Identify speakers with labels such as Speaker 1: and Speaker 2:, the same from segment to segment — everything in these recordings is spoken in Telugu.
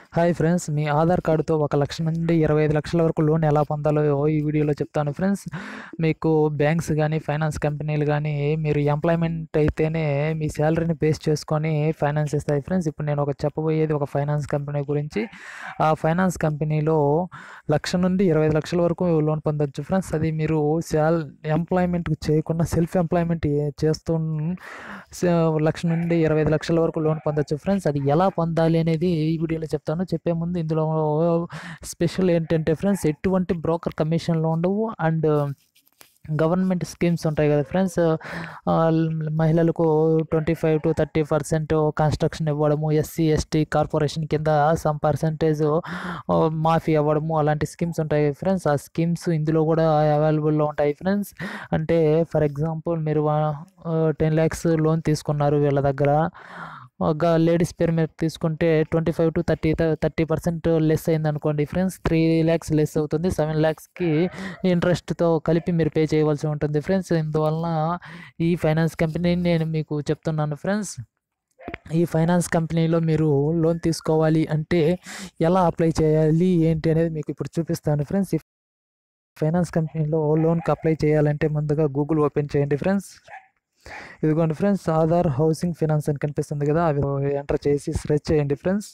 Speaker 1: హాయ్ ఫ్రెండ్స్ మీ ఆధార్ కార్డుతో ఒక లక్ష నుండి ఇరవై ఐదు లక్షల వరకు లోన్ ఎలా పొందాలో ఈ వీడియోలో చెప్తాను ఫ్రెండ్స్ మీకు బ్యాంక్స్ కానీ ఫైనాన్స్ కంపెనీలు కానీ మీరు ఎంప్లాయ్మెంట్ అయితేనే మీ శాలరీని బేస్ చేసుకొని ఫైనాన్స్ ఇస్తాయి ఫ్రెండ్స్ ఇప్పుడు నేను ఒక చెప్పబోయేది ఒక ఫైనాన్స్ కంపెనీ గురించి ఆ ఫైనాన్స్ కంపెనీలో లక్ష నుండి ఇరవై ఐదు లక్షల వరకు లోన్ పొందొచ్చు ఫ్రెండ్స్ అది మీరు శాల్ ఎంప్లాయ్మెంట్ చేయకుండా సెల్ఫ్ ఎంప్లాయ్మెంట్ చేస్తూ స- లక్ష నుండి ఇరవై ఐదు లక్షల వరకు లోన్ పొందొచ్చు ఫ్రెండ్స్ అది ఎలా పొందాలి అనేది ఈ వీడియోలో చెప్తాను చెప్పే ముందు ఇందులో స్పెషల్ ఏంటంటే ఫ్రెండ్స్ ఎటువంటి బ్రోకర్ కమిషన్లు ఉండవు అండ్ గవర్నమెంట్ స్కీమ్స్ ఉంటాయి కదా ఫ్రెండ్స్ మహిళలకు twenty five to thirty percent construction ఇవ్వడము ఎస్సీ ఎస్టీ కార్పొరేషన్ కింద సమ్ పర్సంటేజ్ మాఫీ అవ్వడము అలాంటి స్కీమ్స్ ఉంటాయి ఫ్రెండ్స్ ఆ స్కీమ్స్ ఇందులో కూడా అవైలబుల్లో ఉంటాయి ఫ్రెండ్స్ అంటే ఫర్ ఎగ్జాంపుల్ మీరు టెన్ ల్యాక్స్ లోన్ తీసుకున్నారు వీళ్ళ దగ్గర ఒక లేడీస్ పేరు మీద తీసుకుంటే twenty five to thirty thirty percent less అయింది అనుకోండి ఫ్రెండ్స్ త్రీ ల్యాక్స్ లెస్ అవుతుంది సెవెన్ ల్యాక్స్కి ఇంట్రెస్ట్తో కలిపి మీరు పే చేయవలసి ఉంటుంది ఫ్రెండ్స్ ఇందువలన ఈ ఫైనాన్స్ కంపెనీ నేను మీకు చెప్తున్నాను ఫ్రెండ్స్ ఈ ఫైనాన్స్ కంపెనీలో మీరు లోన్ తీసుకోవాలి అంటే ఎలా అప్లై చేయాలి ఏంటి అనేది మీకు ఇప్పుడు చూపిస్తాను ఫ్రెండ్స్ ఈ ఫైనాన్స్ కంపెనీలో లోన్కి అప్లై చేయాలంటే ముందుగా గూగుల్ ఓపెన్ చేయండి ఫ్రెండ్స్ ఇదిగోండి ఫ్రెండ్స్ ఆధార్ హౌసింగ్ ఫైనాన్స్ అని కనిపిస్తుంది కదా అవి ఎంటర్ చేసి సెర్చ్ చేయండి ఫ్రెండ్స్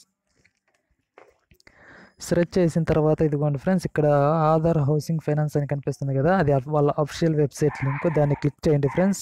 Speaker 1: సెర్చ్ చేసిన తర్వాత ఇదిగోండి ఫ్రెండ్స్ ఇక్కడ ఆధార్ హౌసింగ్ ఫైనాన్స్ అని కనిపిస్తుంది కదా అది వాళ్ళ అఫిషియల్ వెబ్సైట్ లింక్ దాన్ని క్లిక్ చేయండి ఫ్రెండ్స్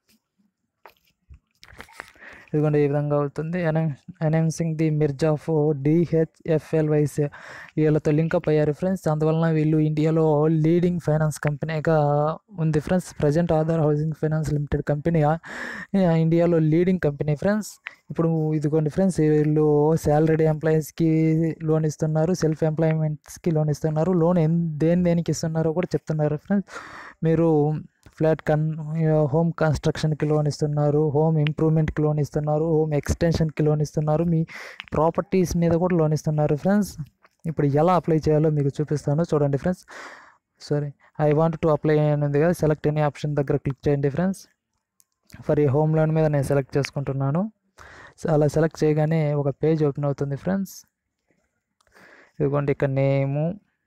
Speaker 1: ఇదిగోండి ఈ విధంగా అవుతుంది అనౌన్సింగ్ ది మిర్జ్ ఆఫ్ డిహెచ్ఎఫ్ఎల్వైస్ వీళ్ళతో లింకప్ అయ్యారు ఫ్రెండ్స్ అందువలన వీళ్ళు ఇండియాలో లీడింగ్ ఫైనాన్స్ కంపెనీగా ఉంది friends present Aadhaar housing finance limited company ఇండియాలో లీడింగ్ కంపెనీ ఫ్రెండ్స్ ఇప్పుడు ఇదిగోండి ఫ్రెండ్స్ వీళ్ళు శాలరీడ్ ఎంప్లాయీస్కి లోన్ ఇస్తున్నారు సెల్ఫ్ ఎంప్లాయ్మెంట్స్కి లోన్ ఇస్తున్నారు లోన్ దేని దేనికి ఇస్తున్నారో కూడా చెప్తున్నారు ఫ్రెండ్స్ మీరు ఫ్లాట్ కన్ హోమ్ కన్స్ట్రక్షన్కి లోన్ ఇస్తున్నారు హోమ్ ఇంప్రూవ్మెంట్కి లోన్ ఇస్తున్నారు హోమ్ ఎక్స్టెన్షన్కి లోన్ ఇస్తున్నారు మీ ప్రాపర్టీస్ మీద కూడా లోన్ ఇస్తున్నారు ఫ్రెండ్స్ ఇప్పుడు ఎలా అప్లై చేయాలో మీకు చూపిస్తాను చూడండి friends sorry I want to apply అని ఉంది కదా సెలెక్ట్ ఎనీ ఆప్షన్ దగ్గర క్లిక్ చేయండి ఫ్రెండ్స్ ఫర్ ఈ హోమ్ లోన్ మీద నేను సెలెక్ట్ చేసుకుంటున్నాను సో అలా సెలెక్ట్ చేయగానే ఒక పేజ్ ఓపెన్ అవుతుంది ఫ్రెండ్స్ ఇదిగోండి ఇక్కడ నేము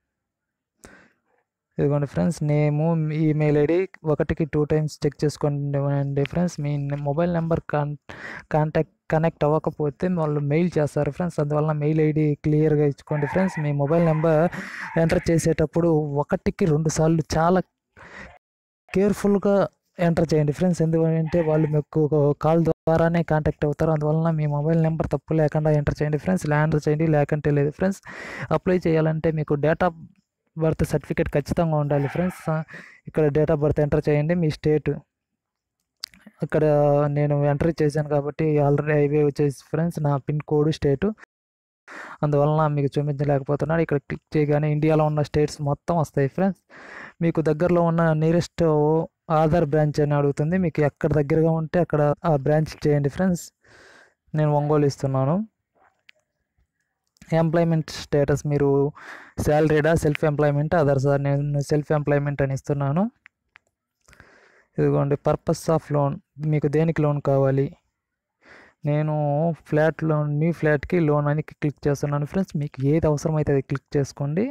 Speaker 1: ఇదిగోండి ఫ్రెండ్స్ నేము ఈమెయిల్ ఐడి ఒకటికి టూ టైమ్స్ చెక్ చేసుకోండి ఫ్రెండ్స్ మీ మొబైల్ నెంబర్ కాన్ కాంటాక్ట్ కనెక్ట్ అవ్వకపోతే వాళ్ళు మెయిల్ చేస్తారు ఫ్రెండ్స్ అందువల్ల మెయిల్ ఐడి క్లియర్గా ఇచ్చుకోండి ఫ్రెండ్స్ మీ మొబైల్ నెంబర్ ఎంటర్ చేసేటప్పుడు ఒకటికి రెండు సార్లు చాలా కేర్ఫుల్గా ఎంటర్ చేయండి ఫ్రెండ్స్ ఎందుకంటే వాళ్ళు మీకు కాల్ ద్వారానే కాంటాక్ట్ అవుతారు అందువలన మీ మొబైల్ నెంబర్ తప్పు లేకుండా ఎంటర్ చేయండి ఫ్రెండ్స్ ల్యాండ్ చేయండి లేకంటే లేదు ఫ్రెండ్స్ అప్లై చేయాలంటే మీకు డేట్ ఆఫ్ బర్త్ సర్టిఫికేట్ ఖచ్చితంగా ఉండాలి ఫ్రెండ్స్ ఇక్కడ డేట్ ఆఫ్ బర్త్ ఎంటర్ చేయండి మీ స్టేట్ ఇక్కడ నేను ఎంటర్ చేశాను కాబట్టి ఆల్రెడీ హైవే వచ్చేసి ఫ్రెండ్స్ నా పిన్ కోడ్ స్టేటు అందువలన మీకు చూపించలేకపోతున్నాడు ఇక్కడ క్లిక్ చేయగానే ఇండియాలో ఉన్న స్టేట్స్ మొత్తం వస్తాయి ఫ్రెండ్స్ మీకు దగ్గరలో ఉన్న నియరెస్ట్ ఆధార్ బ్రాంచ్ అని అడుగుతుంది మీకు ఎక్కడ దగ్గరగా ఉంటే అక్కడ ఆ బ్రాంచ్ చేయండి ఫ్రెండ్స్ నేను ఒంగోలు ఇస్తున్నాను ఎంప్లాయ్మెంట్ స్టేటస్ మీరు శాలరీడా సెల్ఫ్ ఎంప్లాయ్మెంట్ అదర్ సార్ నేను సెల్ఫ్ ఎంప్లాయ్మెంట్ అని ఇస్తున్నాను ఇదిగోండి పర్పస్ ఆఫ్ లోన్ మీకు దేనికి లోన్ కావాలి నేను ఫ్లాట్ లోన్ న్యూ ఫ్లాట్కి లోన్ అని క్లిక్ చేస్తున్నాను ఫ్రెండ్స్ మీకు ఏది అవసరమైతే అది క్లిక్ చేసుకోండి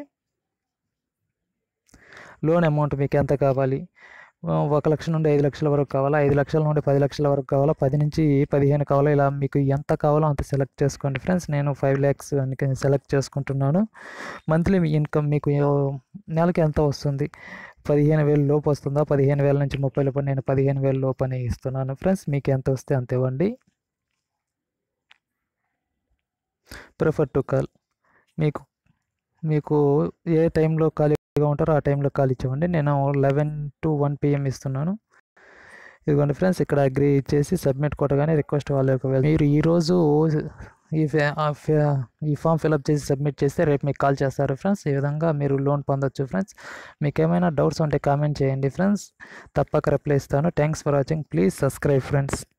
Speaker 1: లోన్ అమౌంట్ మీకు ఎంత కావాలి ఒక లక్ష నుండి ఐదు లక్షల వరకు కావాలా ఐదు లక్షల నుండి పది లక్షల వరకు కావాలా పది నుంచి పదిహేను కావాలా ఇలా మీకు ఎంత కావాలో అంత సెలెక్ట్ చేసుకోండి ఫ్రెండ్స్ నేను ఫైవ్ ల్యాక్స్ అని సెలెక్ట్ చేసుకుంటున్నాను మంత్లీ ఇన్కమ్ మీకు నెలకి ఎంత వస్తుంది పదిహేను వేలు లోపు వస్తుందా పదిహేను వేల నుంచి ముప్పై లోపు నేను పదిహేను వేల లోపు అని ఇస్తున్నాను ఫ్రెండ్స్ మీకు ఎంత వస్తే అంత ఇవ్వండి ప్రిఫర్ టు కాల్ మీకు మీకు ఏ టైంలో ఖాళీగా ఉంటారో ఆ టైంలో కాల్ ఇచ్చేవండి నేను లెవెన్ టు వన్ పిఎం ఇస్తున్నాను ఇదిగోండి ఫ్రెండ్స్ ఇక్కడ అగ్రి ఇచ్చేసి సబ్మిట్ కొట్టగానే రిక్వెస్ట్ వాళ్ళకి వెళ్ మీరు ఈరోజు ఈ ఈ ఫామ్ ఫిలప్ చేసి సబ్మిట్ చేస్తే రేపు మీకు కాల్ చేస్తారు ఫ్రెండ్స్ ఈ విధంగా మీరు లోన్ పొందొచ్చు ఫ్రెండ్స్ మీకు ఏమైనా డౌట్స్ ఉంటే కామెంట్ చేయండి ఫ్రెండ్స్ తప్పక రిప్లై ఇస్తాను thanks for watching please subscribe friends